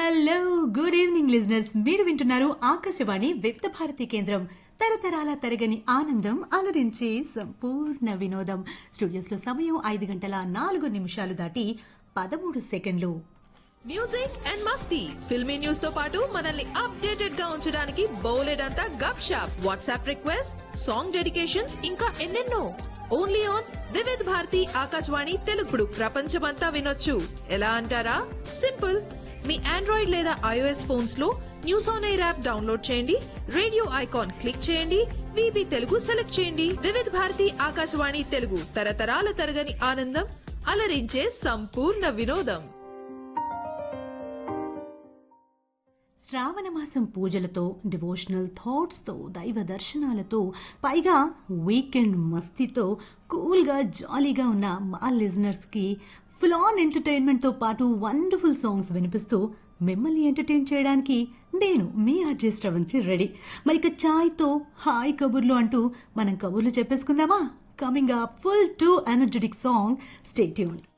hello good evening listeners మీరు వింటున్నారు ఆకాశవాణి విప్త భారతి కేంద్రం తరతరాల తరగని ఆనందం అలరించే సంపూర్ణ వినోదం స్టూడియోస్ లో సమయం ఐదు గంటల నాలుగు నిమిషాలు దాటి పదమూడు సెకండ్లు మ్యూజిక్ అండ్ మస్తీ ఫిల్మీ న్యూస్ తో పాటు మనల్ని అప్డేటెడ్ గా ఉంచడానికి బౌలెడ్ అంతా gupshup WhatsApp request song dedications ఇంకా ఎన్నెన్నో ఓన్లీ ఆన్ వివిధ్ భారతి ఆకాశవాణి తెలుగుడు ప్రపంచమంతా వినొచ్చు ఎలా అంటారా సింపుల్ మీ ఆండ్రాయిడ్ లేదా ఐఓఎస్ ఫోన్స్ లో news on AIR app download చేయండి రేడియో ఐకాన్ క్లిక్ చేయండి విబి తెలుగు సెలెక్ట్ చేయండి వివిధ్ భారతి ఆకాశవాణి తెలుగు తరతరాల తరగని ఆనందం అలరించే సంపూర్ణ వినోదం శ్రావణ మాసం పూజలతో డివోషనల్ థాట్స్ తో దైవ దర్శనాలతో పైగా వీకెండ్ మస్తీతో కూల్గా జాలీగా ఉన్న మా లిజనర్స్ కి ఫుల్ ఆన్ ఎంటర్టైన్మెంట్ తో పాటు వండర్ఫుల్ సాంగ్స్ వినిపిస్తూ మిమ్మల్ని ఎంటర్టైన్ చేయడానికి నేను మీ ఆర్టిస్ట్ అవంతి రెడీ మరి ఇక ఛాయ్తో హాయ్ కబుర్లు అంటూ మనం కబుర్లు చెప్పేసుకుందామా coming up full to energetic song stay tune